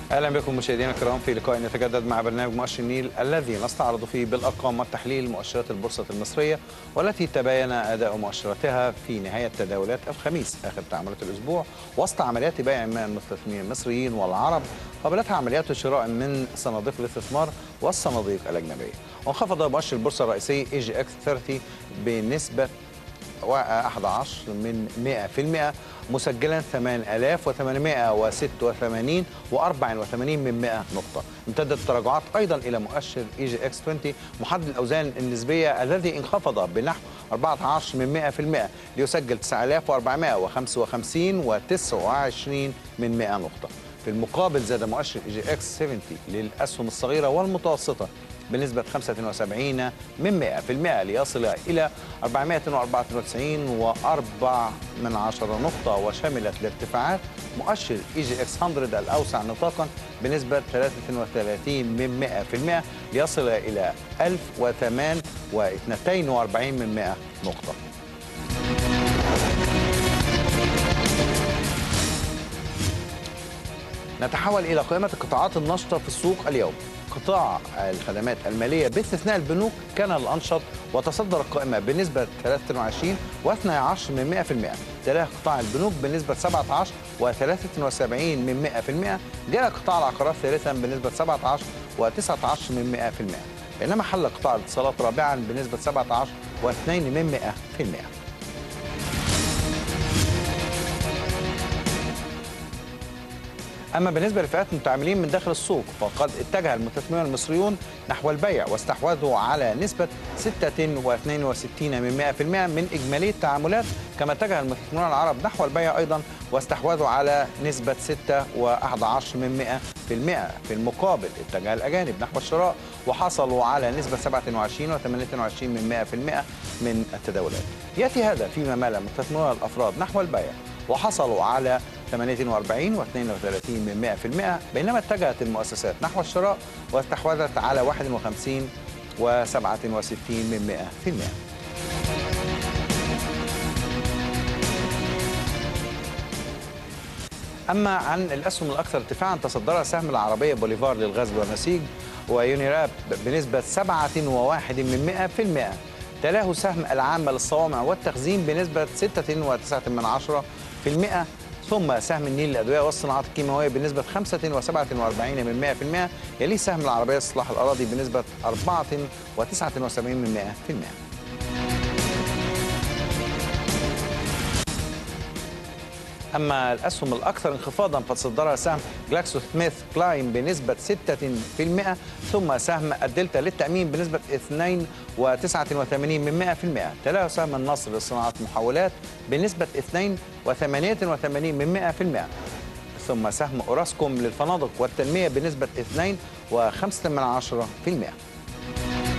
اهلا بكم مشاهدينا الكرام في لقاء يتجدد مع برنامج مؤشر النيل الذي نستعرض فيه بالارقام والتحليل مؤشرات البورصه المصريه والتي تباين اداء مؤشراتها في نهايه تداولات الخميس اخر تعاملات الاسبوع وسط عمليات بيع من المستثمرين المصريين والعرب قابلتها عمليات شراء من صناديق الاستثمار والصناديق الاجنبيه وانخفض مؤشر البورصه الرئيسي اي جي اكس 30 بنسبه 11 من 100% مسجلا 8886 و84 من 100 نقطة امتدت التراجعات أيضا إلى مؤشر اي جي اكس 20 محدد الأوزان النسبية الذي انخفض بنحو 14 من 100% ليسجل 9455 و29 من 100 نقطة في المقابل زاد مؤشر اي جي اكس 70 للأسهم الصغيرة والمتوسطة بنسبة 75 من 100% ليصل إلى 494 و4 من عشرة نقطة وشملت الارتفاعات مؤشر اي جي اكس 100 الأوسع نطاقا بنسبة 33 من 100% ليصل إلى 1008 و42 من 100 نقطة نتحول إلى قائمة القطاعات النشطة في السوق اليوم قطاع الخدمات المالية باستثناء البنوك كان الأنشط وتصدر القائمة بنسبة 23 و12 من 100% تلاه قطاع البنوك بنسبة 17 و73 من 100% جاء قطاع العقارات ثالثا بنسبة 17 و19 من 100% بينما حل قطاع الاتصالات رابعا بنسبة 17 و2 من 100% أما بالنسبة لفئات المتعاملين من داخل السوق فقد اتجه المستثمرون المصريون نحو البيع واستحوذوا على نسبة 66 من 100% من إجمالي التعاملات كما اتجه المستثمرون العرب نحو البيع أيضا واستحوذوا على نسبة 6 و11 من 100% في المقابل اتجه الأجانب نحو الشراء وحصلوا على نسبة 27 و28 من 100% من التداولات يأتي هذا فيما مال المستثمرون الأفراد نحو البيع وحصلوا على 48 و32 من 100% بينما اتجهت المؤسسات نحو الشراء واستحوذت على 51 و67 من 100% أما عن الأسهم الأكثر ارتفاعا تصدرها سهم العربية بوليفار للغزل والنسيج ويونيراب بنسبة 7 وواحد من 100% تلاه سهم العامة للصوامع والتخزين بنسبة 6 من عشرة في المئة ثم سهم النيل للأدوية والصناعات الكيماوية بنسبة 5 و47 من 100% يليه سهم العربية لإصلاح الأراضي بنسبة 4 و79 من 100% أما الأسهم الأكثر انخفاضا فتصدرها سهم جلاكسو سميث كلاين بنسبة 6% ثم سهم الدلتا للتأمين بنسبة 2 و89 من 100% تلاه سهم النصر لصناعة المحولات بنسبة 2 و88 من 100% ثم سهم أوراسكوم للفنادق والتنمية بنسبة 2 و5 من 10%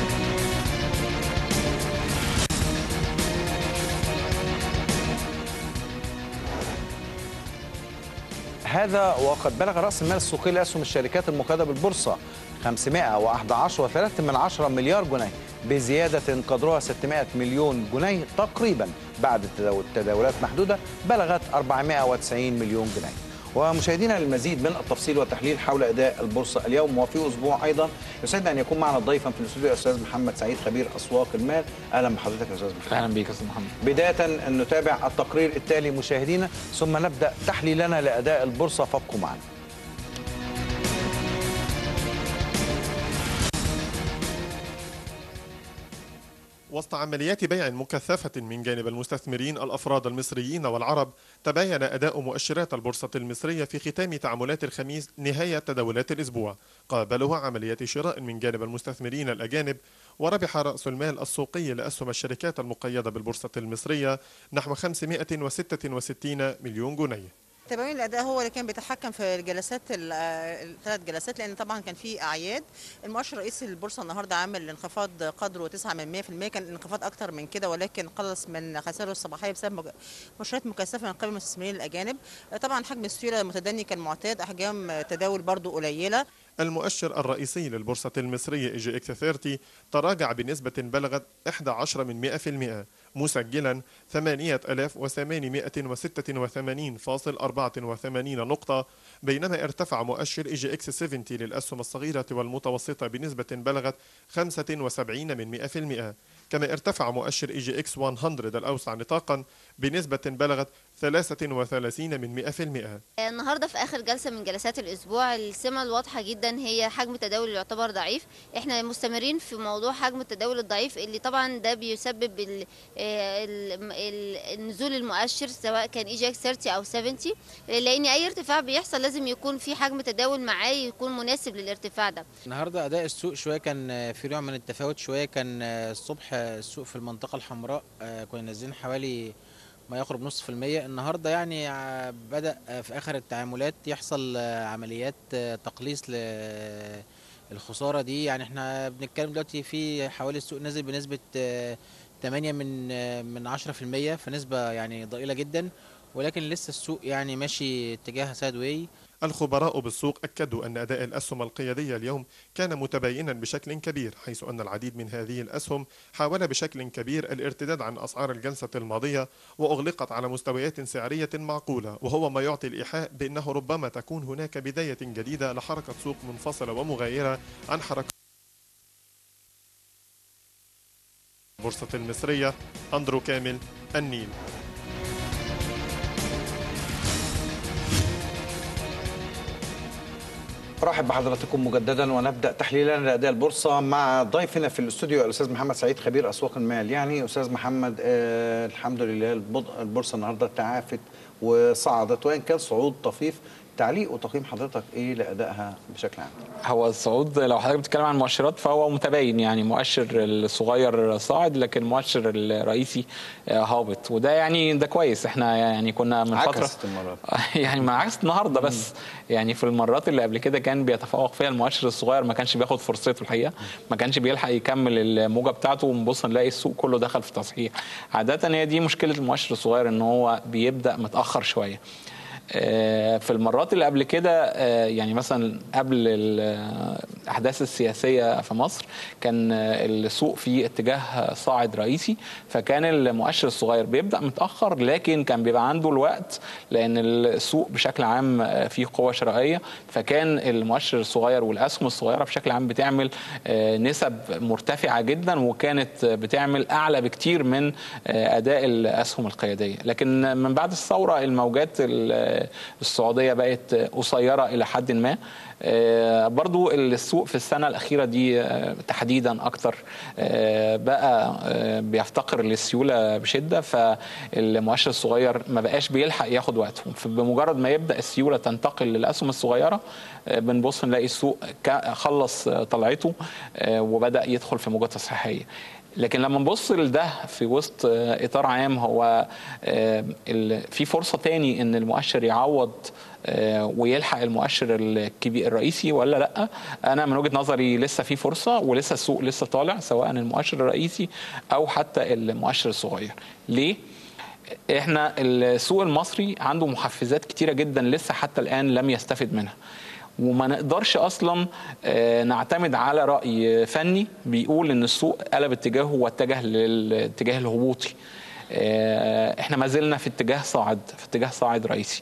هذا وقد بلغ راس المال السوقي لاسهم الشركات المقيده بالبورصه 511 و3 من 10 مليار جنيه بزياده قدرها 600 مليون جنيه تقريبا بعد تداولات محدوده بلغت 490 مليون جنيه ومشاهدينا للمزيد من التفصيل والتحليل حول اداء البورصه اليوم وفي اسبوع ايضا يسعدنا ان يكون معنا ضيفا في الاستوديو الاستاذ محمد سعيد خبير اسواق المال اهلا بحضرتك يا استاذ محمد اهلا بيك يا استاذ محمد بدايه نتابع التقرير التالي مشاهدينا ثم نبدا تحليلنا لاداء البورصه فابقوا معنا وسط عمليات بيع مكثفة من جانب المستثمرين الأفراد المصريين والعرب تباين أداء مؤشرات البورصة المصرية في ختام تعاملات الخميس نهاية تداولات الأسبوع قابله عمليات شراء من جانب المستثمرين الأجانب وربح رأس المال السوقي لأسهم الشركات المقيدة بالبورصة المصرية نحو 566 مليون جنيه تباين الاداء هو اللي كان بيتحكم في الجلسات الثلاث جلسات لان طبعا كان في اعياد المؤشر الرئيسي للبورصه النهارده عامل انخفاض قدره 9 من 100% كان الانخفاض اكتر من كده ولكن قلص من خسائره الصباحيه بسبب مؤشرات مكثفه من قبل المستثمرين الاجانب طبعا حجم السيوله المتدني كالمعتاد احجام تداول برضو قليله المؤشر الرئيسي للبورصة المصرية إي جي إكس 30 تراجع بنسبة بلغت 11 من 100% مسجلا 8886.84 نقطة بينما ارتفع مؤشر اي جي اكس 70 للأسهم الصغيرة والمتوسطة بنسبة بلغت 75 من 100% كما ارتفع مؤشر اي جي اكس 100 الأوسع نطاقا بنسبة بلغت 33 من 100% النهارده في اخر جلسه من جلسات الاسبوع السمه الواضحه جدا هي حجم التداول اللي يعتبر ضعيف احنا مستمرين في موضوع حجم التداول الضعيف اللي طبعا ده بيسبب ال ال ال النزول المؤشر سواء كان اي جي اكس 30 او 70 لان اي ارتفاع بيحصل لازم يكون في حجم تداول معاه يكون مناسب للارتفاع ده النهارده اداء السوق شويه كان في نوع من التفاوت شويه كان الصبح السوق في المنطقه الحمراء كنا نازلين حوالي ما يقرب نص في المية النهاردة يعني بدأ في آخر التعاملات يحصل عمليات تقليص للخسارة دي يعني احنا بنتكلم دلوقتي في حوالي السوق نازل بنسبة 8 من من 10 في المية فنسبة يعني ضئيلة جدا ولكن لسه السوق يعني ماشي اتجاه سايد واي الخبراء بالسوق أكدوا أن أداء الأسهم القيادية اليوم كان متباينا بشكل كبير حيث أن العديد من هذه الأسهم حاول بشكل كبير الارتداد عن أسعار الجلسة الماضية وأغلقت على مستويات سعرية معقولة وهو ما يعطي الإيحاء بأنه ربما تكون هناك بداية جديدة لحركة سوق منفصلة ومغايرة عن حركة البورصة المصرية أندرو كامل النيل ارحب بحضراتكم مجددا ونبدا تحليلا لاداء البورصه مع ضيفنا في الاستوديو الاستاذ محمد سعيد خبير اسواق المال يعني استاذ محمد آه الحمد لله البورصه النهارده تعافت وصعدت وان كان صعود طفيف تعليق وتقييم حضرتك ايه لادائها بشكل عام؟ هو الصعود لو حضرتك بتتكلم عن المؤشرات فهو متباين يعني مؤشر الصغير صاعد لكن المؤشر الرئيسي هابط وده يعني ده كويس احنا يعني كنا من فتره المرة. يعني ما عكس النهارده بس يعني في المرات اللي قبل كده كان بيتفوق فيها المؤشر الصغير ما كانش بياخد فرصته الحقيقه ما كانش بيلحق يكمل الموجه بتاعته ونبص نلاقي السوق كله دخل في تصحيح عاده هي دي مشكله المؤشر الصغير ان هو بيبدا متاخر شويه في المرات اللي قبل كده يعني مثلا قبل الاحداث السياسيه في مصر كان السوق في اتجاه صاعد رئيسي فكان المؤشر الصغير بيبدا متاخر لكن كان بيبقى عنده الوقت لان السوق بشكل عام فيه قوه شرائيه فكان المؤشر الصغير والاسهم الصغيره بشكل عام بتعمل نسب مرتفعه جدا وكانت بتعمل اعلى بكتير من اداء الاسهم القياديه لكن من بعد الثوره الموجات السعوديه بقت قصيره الى حد ما برضو السوق في السنة الأخيرة دي تحديدا أكتر بقى بيفتقر للسيولة بشدة فالمؤشر الصغير ما بقاش بيلحق ياخد وقته بمجرد ما يبدأ السيولة تنتقل للأسهم الصغيرة بنبص نلاقي السوق خلص طلعته وبدأ يدخل في موجة تصحيحية لكن لما نبص لده في وسط اطار عام هو في فرصه تاني ان المؤشر يعوض ويلحق المؤشر الكبير الرئيسي ولا لا انا من وجهه نظري لسه في فرصه ولسه السوق لسه طالع سواء المؤشر الرئيسي او حتى المؤشر الصغير ليه احنا السوق المصري عنده محفزات كتيره جدا لسه حتى الان لم يستفد منها وما نقدرش اصلا نعتمد على راي فني بيقول ان السوق قلب اتجاهه واتجه للاتجاه الهبوطي احنا ما زلنا في اتجاه صاعد في اتجاه صاعد رئيسي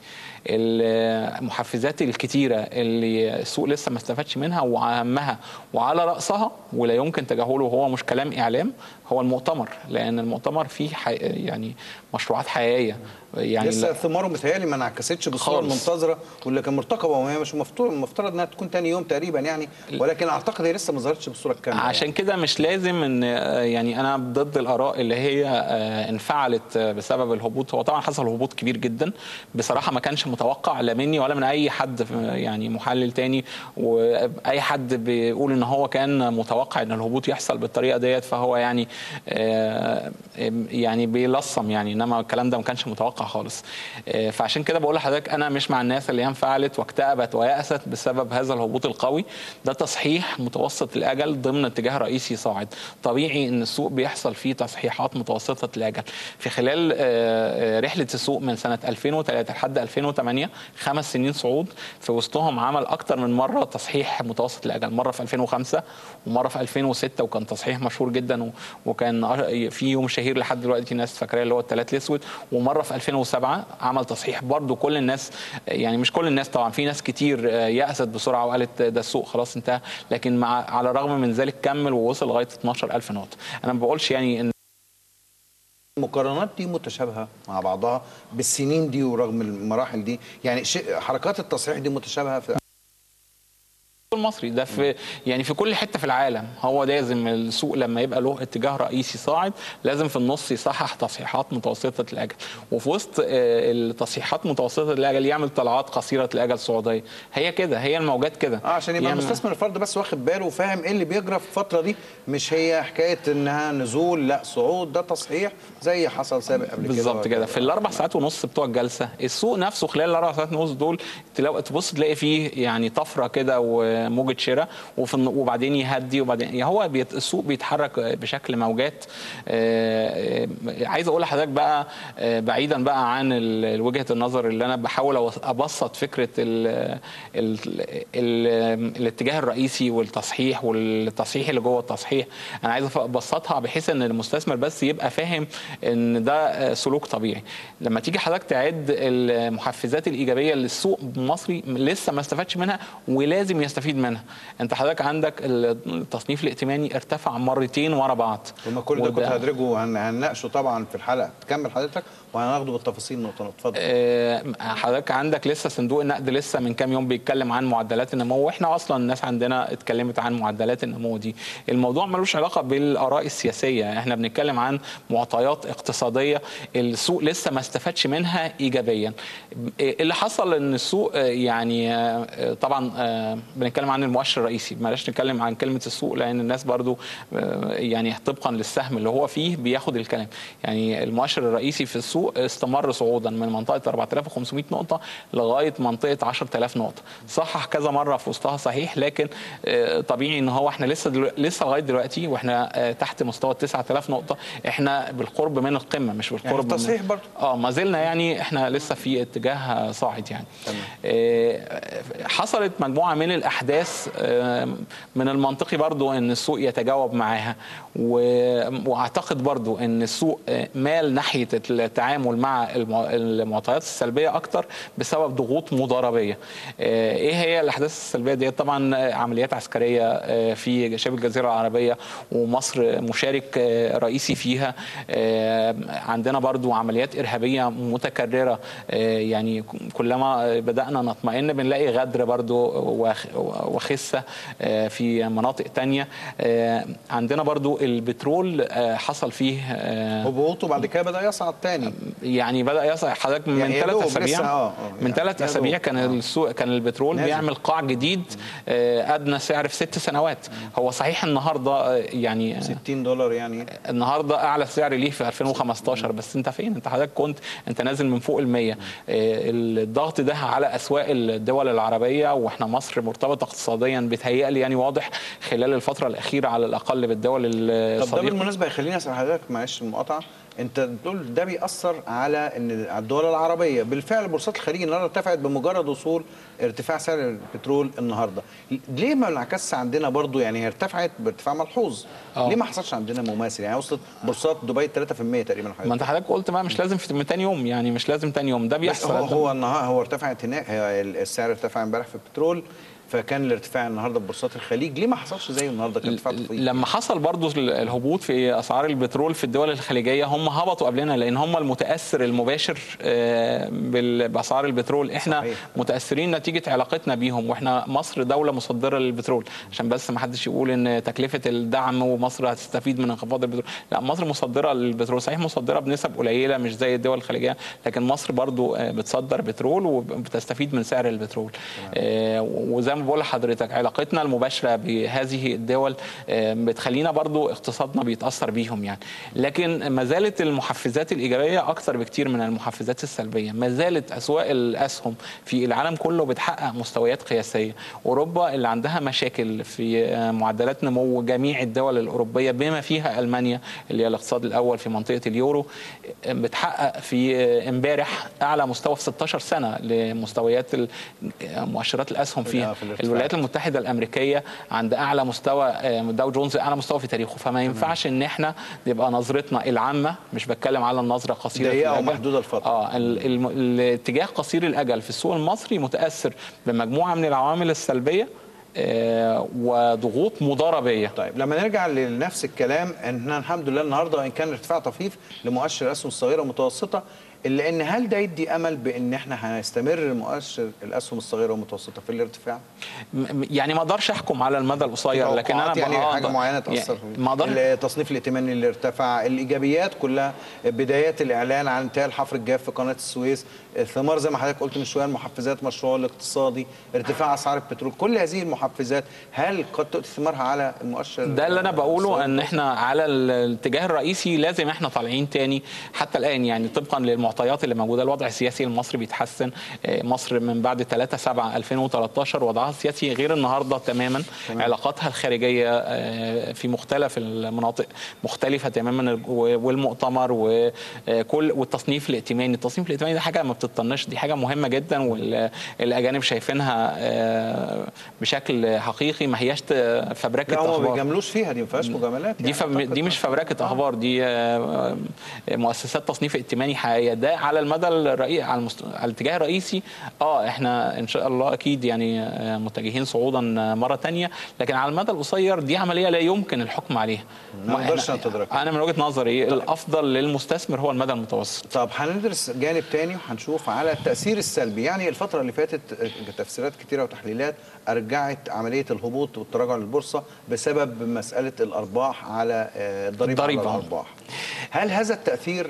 المحفزات الكتيره اللي السوق لسه ما استفادش منها واهمها وعلى راسها ولا يمكن تجاهله هو مش كلام اعلام هو المؤتمر لان المؤتمر فيه حي... يعني مشروعات حقيقيه يعني لسه ثماره متهيألي ما انعكستش بالصوره المنتظره واللي كان مرتقبه وهي مش مفترض المفترض انها تكون ثاني يوم تقريبا يعني ولكن اعتقد هي لسه ما ظهرتش بالصوره الكامله عشان يعني. كده مش لازم ان يعني انا ضد الاراء اللي هي انفعلت بسبب الهبوط هو طبعا حصل هبوط كبير جدا بصراحه ما كانش متوقع لا مني ولا من اي حد يعني محلل تاني واي حد بيقول ان هو كان متوقع ان الهبوط يحصل بالطريقه ديت فهو يعني يعني بيلصم يعني انما الكلام ده ما كانش متوقع خالص فعشان كده بقول لحضرتك انا مش مع الناس اللي هي انفعلت واكتئبت ويأست بسبب هذا الهبوط القوي ده تصحيح متوسط الاجل ضمن اتجاه رئيسي صاعد طبيعي ان السوق بيحصل فيه تصحيحات متوسطه الاجل في خلال رحله السوق من سنه 2003 لحد 2008 2008 خمس سنين صعود في وسطهم عمل اكتر من مره تصحيح متوسط الاجل مره في 2005 ومره في 2006 وكان تصحيح مشهور جدا و- وكان أش- في يوم شهير لحد دلوقتي ناس فاكراه اللي هو الثلاث الاسود ومره في 2007 عمل تصحيح برضو كل الناس يعني مش كل الناس طبعا في ناس كتير آه، يأست بسرعه وقالت ده السوق خلاص انتهى لكن مع على الرغم من ذلك كمل ووصل لغايه 12000 نقطه انا ما بقولش يعني ان المقارنات دي متشابهه مع بعضها بالسنين دي ورغم المراحل دي يعني شيء حركات التصحيح دي متشابهه في المصري ده في يعني في كل حته في العالم هو لازم السوق لما يبقى له اتجاه رئيسي صاعد لازم في النص يصحح تصحيحات متوسطه الاجل وفي وسط آه، التصحيحات متوسطه الاجل يعمل طلعات قصيره الاجل صعوديه هي كده هي الموجات كده اه عشان يبقى يعمل- المستثمر الفرد بس واخد باله وفاهم ايه اللي بيجرى في الفتره دي مش هي حكايه انها نزول لا صعود ده تصحيح زي حصل سابق قبل كده بالظبط كده في الاربع ساعات ونص بتوع الجلسه السوق نفسه خلال الاربع ساعات ونص دول تلاقي تبص تلاقي فيه يعني طفره كده وموجه شراء وفي الن- وبعدين يهدي وبعدين يعني هو بيت السوق بيتحرك بشكل موجات آه، آه، عايز اقول لحضرتك بقى آه، بعيدا بقى عن ال- وجهه النظر اللي انا بحاول أوص- ابسط فكره ال ال ال الاتجاه الرئيسي والتصحيح والتصحيح اللي جوه التصحيح انا عايز ابسطها بحيث ان المستثمر بس يبقى فاهم ان ده آه، سلوك طبيعي لما تيجي حضرتك تعد المحفزات الايجابيه اللي السوق المصري لسه ما استفادش منها ولازم يستفيد منها انت حضرتك عندك التصنيف الائتماني ارتفع مرتين ورا بعض وما كل ده كنت وده- هدرجه وهن- هنناقشه طبعا في الحلقه تكمل حضرتك وهناخده بالتفاصيل نقطه نقطه اتفضل آه، حضرتك عندك لسه صندوق النقد لسه من كام يوم بيتكلم عن معدلات النمو واحنا اصلا الناس عندنا اتكلمت عن معدلات النمو دي الموضوع ملوش علاقه بالاراء السياسيه احنا بنتكلم عن معطيات اقتصاديه السوق لسه ما استفادش منها ايجابيا اللي حصل ان السوق آه، يعني آه، طبعا آه، بنتكلم عن المؤشر الرئيسي بلاش نتكلم عن كلمه السوق لان الناس برضو آه، يعني طبقا للسهم اللي هو فيه بياخد الكلام يعني المؤشر الرئيسي في السوق استمر صعودا من منطقه 4500 نقطه لغايه منطقه 10000 نقطه صحح كذا مره في وسطها صحيح لكن آه، طبيعي ان هو احنا لسه دلو... لسه لغايه دلوقتي واحنا آه، تحت مستوى 9000 نقطه احنا بالقرب من القمه مش بالقرب يعني من تصحيح برضه. اه ما زلنا يعني احنا لسه في اتجاه صاعد يعني آه، حصلت مجموعه من الاحداث آه، من المنطقي برضو ان السوق يتجاوب معاها و- واعتقد برضو ان السوق آه، مال ناحيه التعامل مع المع- المعطيات السلبيه اكتر بسبب ضغوط مضاربيه آه، ايه هي الاحداث السلبيه دي طبعا آه، عمليات عسكريه آه، في شبه الجزيره العربيه ومصر مشارك آه، رئيسي فيها آه، عندنا برضو عمليات ارهابيه متكرره آه، يعني كلما بدانا نطمئن بنلاقي غدر برضو وخ- وخسه آه، في مناطق تانية آه، عندنا برضو البترول آه، حصل فيه آه، هبوطه بعد كده بدا يصعد تاني يعني بدا يصعد حضرتك من يعني يا ثلاث دوب اسابيع لسه، آه، آه، من يعني ثلاث يا اسابيع دوب. كان آه. السوق كان البترول نازل. بيعمل قاع جديد آه، ادنى سعر في ست سنوات هو صحيح النهارده آه، يعني 60 دولار يعني النهارده اعلى سعر ليه في 2015 بس انت فين انت حضرتك كنت انت نازل من فوق ال 100 آه، الضغط ده على اسواق الدول العربيه واحنا مصر مرتبطه اقتصاديا بيتهيألي يعني واضح خلال الفتره الاخيره على الاقل بالدول طب ده الصديقه بالمناسبه يخليني اسال حضرتك معلش المقاطعه انت بتقول ده بيأثر على ان على الدول العربيه بالفعل بورصات الخليج النهارده ارتفعت بمجرد وصول ارتفاع سعر البترول النهارده ليه ما انعكسش عندنا برضو يعني هي ارتفعت بارتفاع ملحوظ آه. ليه ما حصلش عندنا مماثل يعني وصلت بورصات دبي 3% تقريبا حضرتك. ما انت حضرتك قلت بقى مش لازم في من تاني يوم يعني مش لازم تاني يوم ده بس بيحصل هو هو النهار هو ارتفعت هناك هي السعر ارتفع امبارح في البترول فكان الارتفاع النهارده في بورصات الخليج ليه ما حصلش زي النهارده كان ارتفاع طفيف لما حصل برضو الهبوط في اسعار البترول في الدول الخليجيه هم هبطوا قبلنا لان هم المتاثر المباشر آه، بال- باسعار البترول احنا صحيح. متاثرين نتيجه علاقتنا بيهم واحنا مصر دوله مصدره للبترول عشان بس ما حدش يقول ان تكلفه الدعم ومصر هتستفيد من انخفاض البترول لا مصر مصدره للبترول صحيح مصدره بنسب قليله مش زي الدول الخليجيه لكن مصر برضو آه، بتصدر بترول وبتستفيد من سعر البترول آه، وزي زي ما بقول لحضرتك علاقتنا المباشره بهذه الدول آه، بتخلينا برضو اقتصادنا بيتاثر بيهم يعني لكن ما زالت المحفزات الايجابيه اكثر بكتير من المحفزات السلبيه ما زالت اسواق الاسهم في العالم كله بتحقق مستويات قياسيه اوروبا اللي عندها مشاكل في آه، معدلات نمو جميع الدول الاوروبيه بما فيها المانيا اللي هي الاقتصاد الاول في منطقه اليورو آه، بتحقق في آه، امبارح اعلى مستوى في 16 سنه لمستويات ال- آه، مؤشرات الاسهم فيها في الارتفاع. الولايات المتحده الامريكيه عند اعلى مستوى آه، داو جونز اعلى مستوى في تاريخه فما ينفعش ان احنا يبقى نظرتنا العامه مش بتكلم على النظره قصيره ضيقة الأجل. ومحدودة الفترة. اه ال- الم- الاتجاه قصير الاجل في السوق المصري متاثر بمجموعه من العوامل السلبيه آه، وضغوط مضاربيه طيب لما نرجع لنفس الكلام احنا الحمد لله النهارده وان كان ارتفاع طفيف لمؤشر الاسهم الصغيره والمتوسطه الا ان هل ده يدي امل بان احنا هنستمر مؤشر الاسهم الصغيره والمتوسطه في الارتفاع؟ م- يعني ما اقدرش احكم على المدى القصير لكن انا توقعات يعني بقى- حاجه معينه يعني تاثر ما اقدرش التصنيف الائتماني اللي ارتفع الايجابيات كلها بدايات الاعلان عن انتهاء الحفر الجاف في قناه السويس الثمار زي ما حضرتك قلت من شويه المحفزات مشروع الاقتصادي ارتفاع اسعار البترول كل هذه المحفزات هل قد تؤتي ثمارها على المؤشر ده اللي انا بقوله الصغير ان احنا على ال- الاتجاه الرئيسي لازم احنا طالعين تاني حتى الان يعني طبقا للمعطيات اللي موجوده الوضع السياسي المصري بيتحسن آه، مصر من بعد 3 7 2013 وضعها السياسي غير النهارده تماما علاقاتها الخارجيه آه، في مختلف المناطق مختلفه تماما والمؤتمر وكل والتصنيف الائتماني التصنيف الائتماني ده حاجه ما بتطنش دي حاجه مهمه جدا والاجانب شايفينها آه، بشكل حقيقي ما هياش فبركه لا هم ما اخبار بيجاملوش فيها دي ما فيهاش مجاملات دي يعني فب... أعتقد. دي مش فبركه اخبار دي آه، آه، مؤسسات تصنيف ائتماني حقيقيه ده على المدى الرئيسي على, المست... على الاتجاه الرئيسي اه احنا ان شاء الله اكيد يعني آه، متجهين صعودا آه، مره تانية لكن على المدى القصير دي عمليه لا يمكن الحكم عليها ما نقدرش إحنا- نتدركها. انا من وجهه نظري الافضل للمستثمر هو المدى المتوسط طب هندرس جانب تاني وهنشوف على التأثير السلبي يعني الفترة اللي فاتت تفسيرات كتيرة وتحليلات أرجعت عملية الهبوط والتراجع للبورصة بسبب مسألة الأرباح على آه، الضريبة على الضريبة. الأرباح هل هذا التأثير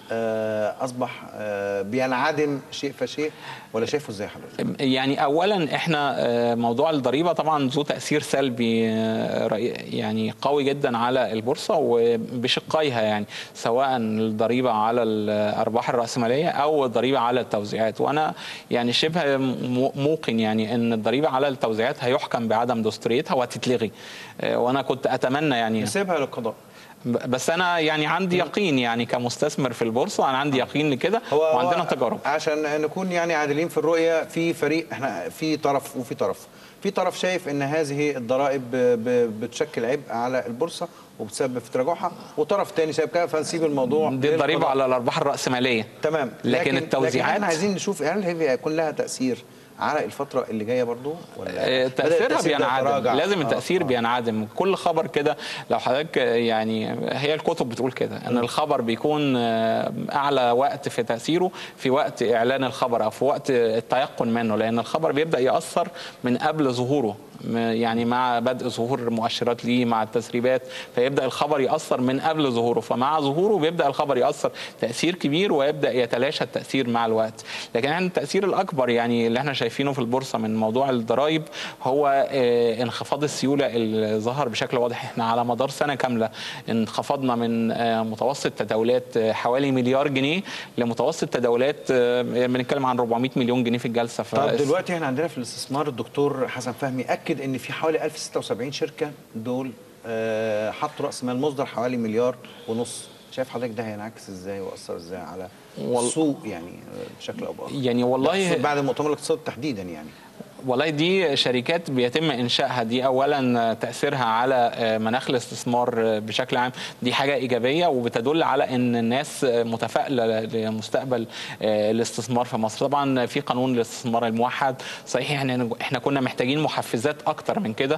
آه، أصبح آه، بينعدم شيء فشيء ولا شايفه ازاي حضرتك؟ يعني اولا احنا آه، موضوع الضريبه طبعا ذو تاثير سلبي آه، رأي- يعني قوي جدا على البورصه وبشقيها يعني سواء الضريبه على الارباح الراسماليه او الضريبه على التوزيعات وانا يعني شبه م- موقن يعني ان الضريبه على التوزيعات هيحكم بعدم دستوريتها وهتتلغي آه، وانا كنت اتمنى يعني نسيبها للقضاء ب- بس انا يعني عندي يقين يعني كمستثمر في البورصه انا عندي يقين لكده وعندنا تجارب عشان نكون يعني عادلين في الرؤيه في فريق احنا في طرف وفي طرف في طرف شايف ان هذه الضرائب ب- ب- بتشكل عبء على البورصه وبتسبب في تراجعها وطرف تاني شايف كده فنسيب الموضوع دي الضريبه للقضاء. على الارباح الراسماليه تمام لكن لكن التوزيعات- احنا عايزين نشوف هل هي هيكون لها تاثير على الفتره اللي جايه برضو ولا آه، بدأ تاثيرها التأثير ده بينعدم يتراجع؟ لازم آه، التاثير آه. بينعدم كل خبر كده لو حضرتك آه، يعني هي الكتب بتقول كده ان الخبر بيكون آه، اعلى وقت في تاثيره في وقت اعلان الخبر او في وقت التيقن منه لان الخبر بيبدا ياثر من قبل ظهوره م- يعني مع بدء ظهور مؤشرات ليه مع التسريبات فيبدا الخبر ياثر من قبل ظهوره فمع ظهوره بيبدا الخبر ياثر تاثير كبير ويبدا يتلاشى التاثير مع الوقت لكن احنا التاثير الاكبر يعني اللي احنا شايفينه في البورصه من موضوع الضرائب هو آه، انخفاض السيوله اللي ظهر بشكل واضح احنا على مدار سنه كامله انخفضنا من آه، متوسط تداولات آه، حوالي مليار جنيه لمتوسط تداولات آه، بنتكلم عن 400 مليون جنيه في الجلسه ف- طب دلوقتي احنا عندنا في الاستثمار الدكتور حسن فهمي اكد ان في حوالي 1076 شركه دول آه، حطوا راس مال مصدر حوالي مليار ونص شايف حضرتك ده هينعكس ازاي واثر ازاي على وال- السوق يعني آه، بشكل او باخر يعني والله بخصوص بعد المؤتمر الاقتصادي تحديدا يعني والله دي شركات بيتم انشائها دي اولا تاثيرها على مناخ الاستثمار بشكل عام دي حاجه ايجابيه وبتدل على ان الناس متفائله لمستقبل الاستثمار في مصر طبعا في قانون الاستثمار الموحد صحيح احنا احنا كنا محتاجين محفزات اكتر من كده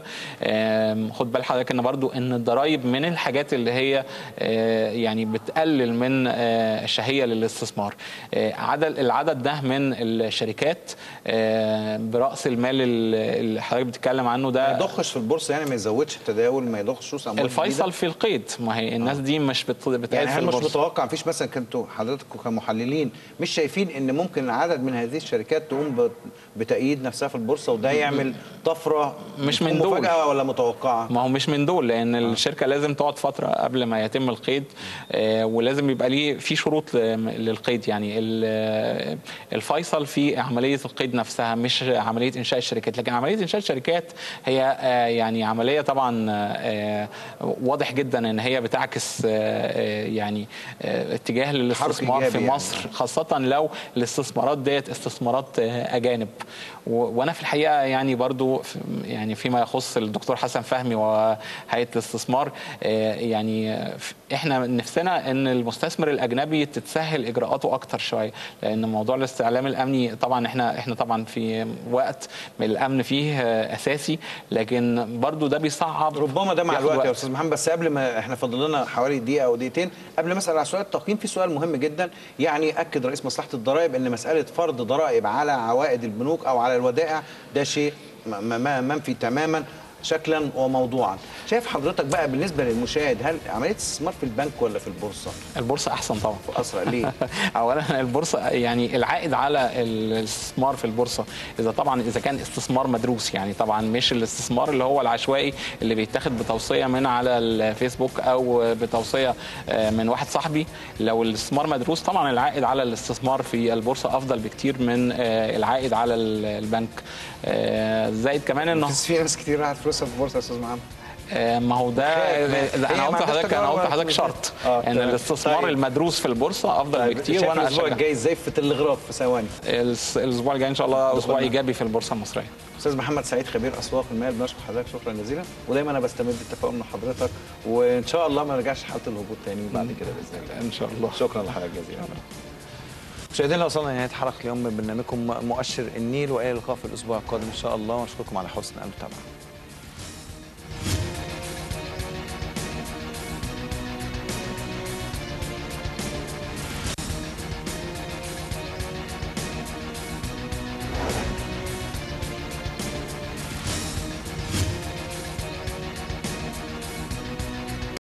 آم، خد بال حضرتك ان برضو ان الضرايب من الحاجات اللي هي آه، يعني بتقلل من آه، الشهيه للاستثمار آه، عدد العدد ده من الشركات آه، براس المال اللي حضرتك بتتكلم عنه ما ده يضخش في البورصه يعني ما يزودش التداول ما يضخش فلوس اموال جديدة؟ الفيصل في القيد ما هي الناس دي مش بت- بتقيد يعني في هل مش البورصه متوقع مفيش مثلا كنتوا حضراتكم كمحللين مش شايفين ان ممكن عدد من هذه الشركات تقوم بت- بتأييد نفسها في البورصه وده يعمل طفره مش من تكون دول. مفاجاه ولا متوقعه ما هو مش من دول لان الشركه لازم تقعد فتره قبل ما يتم القيد آه، ولازم يبقى ليه في شروط ل- للقيد يعني ال- الفيصل في عمليه القيد نفسها مش عمليه انشاء الشركات لكن عمليه انشاء الشركات هي آه، يعني عمليه طبعا آه، واضح جدا ان هي بتعكس آه، آه، يعني آه، اتجاه للاستثمار في إيجابي يعني. مصر خاصة لو الاستثمارات ديت استثمارات آه، أجانب و- وأنا في الحقيقة يعني برضو في- يعني فيما يخص الدكتور حسن فهمي وهيئة الاستثمار آه، يعني آه، ف- احنا نفسنا ان المستثمر الأجنبي تتسهل إجراءاته أكتر شوية لأن موضوع الاستعلام الأمني طبعا احنا احنا طبعا في وقت من الأمن فيه آه، أساسي لكن برضو ده بيصعب ربما ده مع بياخد الوقت يا وقت. استاذ محمد بس قبل ما احنا فاضل لنا حوالي دقيقه او دقيقتين قبل ما اسال على سؤال التقييم في سؤال مهم جدا يعني اكد رئيس مصلحه الضرائب ان مساله فرض ضرائب على عوائد البنوك او على الودائع ده شيء م- م- منفي تماما شكلا وموضوعا شايف حضرتك بقى بالنسبه للمشاهد هل عمليه استثمار في البنك ولا في البورصه البورصة أحسن طبعا اسرع ليه اولا البورصه يعني العائد على الاستثمار في البورصه اذا طبعا اذا كان استثمار مدروس يعني طبعا مش الاستثمار اللي هو العشوائي اللي بيتاخد بتوصيه من على الفيسبوك او بتوصيه آه، من واحد صاحبي لو الاستثمار مدروس طبعا العائد على الاستثمار في البورصه افضل بكتير من آه، العائد على ال- البنك آه، زائد كمان انه بس في ناس كتير راحت فلوسها في البورصه يا استاذ محمد آه، ما هو ده خايف. ده هي انا ما قلت عندهاش لحضرتك انا تجارب قلت ولا لحضرتك تجارب. شرط آه، ان تمام. الاستثمار طيب. المدروس في البورصه افضل بكتير شايف وانا الاسبوع أشجع. الجاي ازاي في الغراف في ثواني الس- الاسبوع الجاي ان شاء الله اسبوع دخلنا. ايجابي في البورصه المصريه استاذ محمد سعيد خبير اسواق المال بنشكر حضرتك شكرا جزيلا ودايما انا بستمد التفاؤل من حضرتك وان شاء الله ما نرجعش حاله الهبوط تاني بعد كده باذن الله ان شاء الله شكرا لحضرتك جزيلا مشاهدينا وصلنا لنهايه حلقه اليوم من برنامجكم مؤشر النيل والى اللقاء في الاسبوع القادم ان شاء الله واشكركم على حسن المتابعه